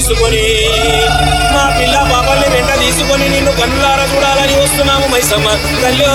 తీసుకొని మా పిల్ల బాబాల్ని వెంట తీసుకొని నిన్ను కన్నులారా చూడాలని వస్తున్నాము మైసమ్మ తల్లో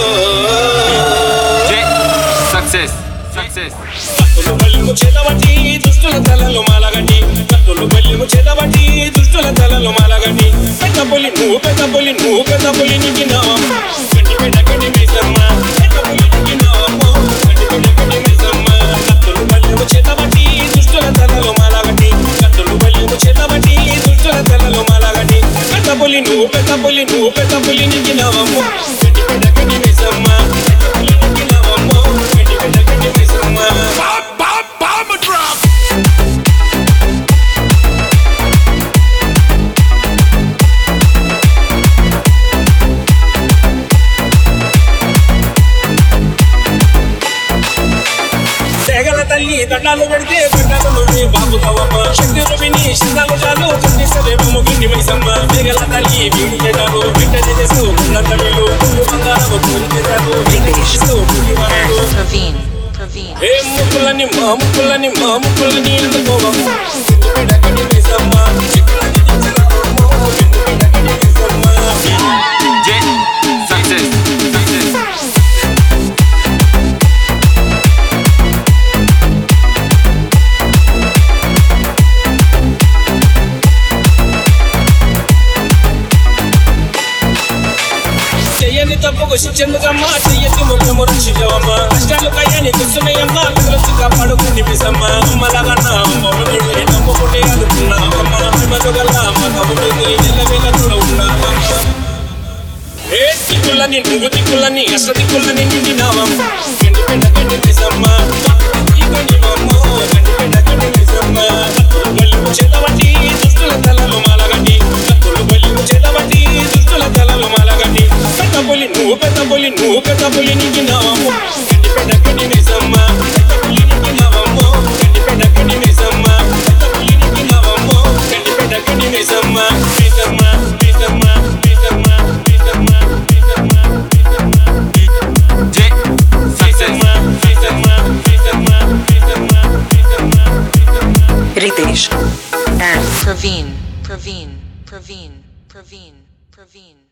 సక్సెస్ సక్సెస్ కత్తులు బల్లిము చేతబట్టి దుష్టుల తలలో మాలగట్టి కత్తులు బల్లిము చేతబట్టి దుష్టుల తలలో మాలగట్టి పెద్ద పులి నువ్వు పెద్ద పులి నువ్వు పెద్ద పులి నీకి నావమ్మ గట్టి పెద్ద గట్టి మైసమ్మ పెద్ద పులి నీకి నావమ్మ గట్టి పెద్ద గట్టి మైసమ్మ కత్తులు బల్లిము చేతబట్టి దుష్టుల తలలో మాలగట్టి కత్తులు బల్లిము చేతబట్టి దుష్టుల తలలో మాలగట్టి పెద్ద పులి నువ్వు పెద్ద పులి నువ్వు పెద్ద పులి నీకి నావమ్మ గట్టి పెద్ద గట్టి మైసమ్మ పెద్ద పులి నీకి నావమ్మ గట్టి పెద్ద గట్టి మైసమ్మ తెగల తల్లి దండాలు పెడితే దండాలు నువ్వే బాబుతావమ్మ శక్తి రూపిణి శిస్తాలు చాలు కన్నిసరేమో ముగిని మైసమ్మ తెగల తల్లి వీడి చేటాలు బిడ్డ చేస్తూ ఉన్నత వీలు బంగారము పూరి చేటాలు బిడ్డ చేస్తూ పూరి వారాలు Praveen, Praveen, ఏ ముక్కులని మా ముక్కులని మా ముక్కులని ఎందుకోవమ్మ బిడ్డ కడి మైసమ్మ చిక్కులని దించరావమ్మ బిడ్డ కడి మైసమ్మ జే సక్సెస్ సక్సెస్ చెయ్యని తప్పుకు శిక్షెందుకమ్మా చెయ్యని ముఖము రక్షించవమ్మ కష్టాలు కయ్యని కూర్చున్నాయమ్మా పిల్లలు కాపాడుకుని పిసమ్మ అమ్మలాగన్నా అమ్మని నమ్ముకుంటే అనుకున్నావమ్మ మధుగల్ల అమ్మ కబుతుంది ఎల్లవేళ కూడా ఉన్నావమ్మ ఏ దిక్కులని నువ్వు దిక్కులని అష్ట దిక్కులని నిండినావమ్మ గండి పెండ గండి పిసమ్మ గండి మమ్మ గండి పెండ గండి పిసమ్మ బలిము చేతబట్టి దుష్టుల తలలో మాలగండి కత్తులు బలిము చేతబట్టి దుష్టుల తలలో మాలగండి పెద్ద పులి నువ్వు పెద్ద పులి నువ్వు పెద్ద పులి నిండినావమ్మ గండి పెండ గండి పిసమ్మ పెద్ద పులి నిండినావమ్మ గండి పెండ గండి పిసమ్మ పెద్ద పులి నిండినావమ్మ గండి పెండ గండి పిసమ్మ పిసమ్మ పిసమ్మ పిసమ్మ పిసమ్మ పిసమ్మ పిసమ్మ జే success Ritesh, and Praveen, Praveen, Praveen, Praveen, Praveen.